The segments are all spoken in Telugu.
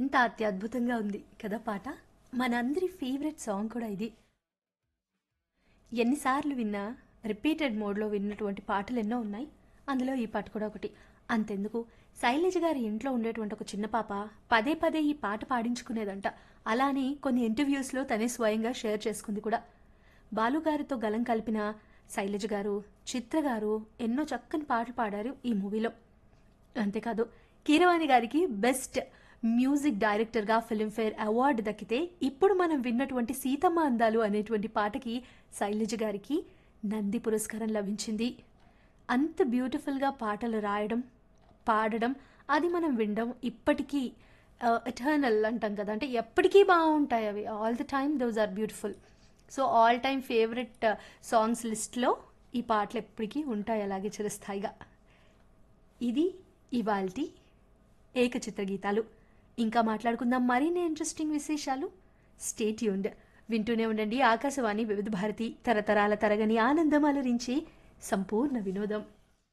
ఎంత అత్యద్భుతంగా ఉంది కదా పాట మనందరి ఫేవరెట్ సాంగ్ కూడా ఇది ఎన్నిసార్లు విన్నా రిపీటెడ్ మోడ్లో విన్నటువంటి పాటలు ఎన్నో ఉన్నాయి అందులో ఈ పాట కూడా ఒకటి అంతెందుకు శైలజ గారి ఇంట్లో ఉండేటువంటి ఒక చిన్న పాప పదే పదే ఈ పాట పాడించుకునేదంట అలానే కొన్ని ఇంటర్వ్యూస్లో తనే స్వయంగా షేర్ చేసుకుంది కూడా బాలుగారితో గలం కలిపిన శైలజ గారు చిత్ర గారు ఎన్నో చక్కని పాటలు పాడారు ఈ మూవీలో అంతేకాదు కీరవాణి గారికి బెస్ట్ మ్యూజిక్ డైరెక్టర్గా ఫిల్మ్ఫేర్ అవార్డు దక్కితే ఇప్పుడు మనం విన్నటువంటి సీతమ్మ అందాలు అనేటువంటి పాటకి శైలజ గారికి నంది పురస్కారం లభించింది అంత బ్యూటిఫుల్గా పాటలు రాయడం పాడడం అది మనం వినడం ఇప్పటికీ ఎటర్నల్ అంటాం కదా అంటే ఎప్పటికీ బాగుంటాయి అవి all the time those are beautiful so all time favourite songs లిస్ట్లో ఈ పాటలు ఎప్పటికీ ఉంటాయి అలాగే చిరస్థాయిగా ఇది ఇవాల్టి ఏకచిత్ర గీతాలు ఇంకా మాట్లాడుకుందాం మరిన్ని ఇంట్రెస్టింగ్ విశేషాలు స్టేట్ యూన్డ్ వింటూనే ఉండండి ఆకాశవాణి వివిధ భారతి తరతరాల తరగని ఆనందం అలరించి సంపూర్ణ వినోదం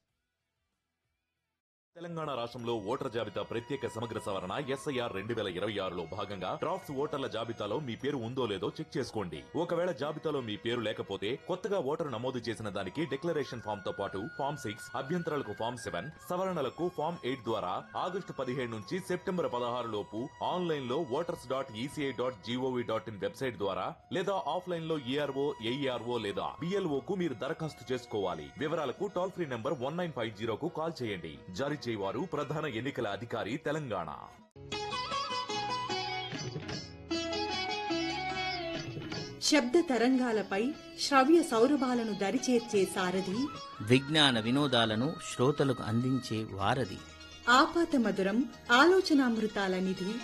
తెలంగాణ రాష్ట్రంలో ఓటర్ జాబితా ప్రత్యేక సమగ్ర సవరణ ఎస్ఐఆర్ రెండు వేల ఇరవై ఆరులో భాగంగా డ్రాఫ్ట్స్ ఓటర్ల జాబితాలో మీ పేరు ఉందో లేదో చెక్ చేసుకోండి ఒకవేళ జాబితాలో మీ పేరు లేకపోతే కొత్తగా ఓటరు నమోదు చేసిన దానికి డిక్లరేషన్ ఫామ్ తో పాటు ఫామ్ సిక్స్ అభ్యంతరాలకు ఫామ్ సెవెన్ సవరణలకు ఫామ్ ఎయిట్ ద్వారా ఆగస్టు పదిహేడు నుంచి సెప్టెంబర్ పదహారు లోపు ఆన్లైన్ లో voters dot ECI dot G O V dot in website ద్వారా లేదా ఆఫ్లైన్ లో ఈఆర్ఓ ఏఈఆర్ఓ లేదా బిఎల్ఓ కు మీరు దరఖాస్తు చేసుకోవాలి వివరాలకు toll free number one nine five జీరోకు కాల్ చేయండి జారీ చేయవారు ప్రధాన ఎన్నికల అధికారి తెలంగాణ శబ్ద తరంగాలపై శ్రవ్య సౌరభాలను దరిచేర్చే సారథి విజ్ఞాన వినోదాలను శ్రోతలకు అందించే వారధి ఆపాత మధురం ఆలోచనామృతాల నిధి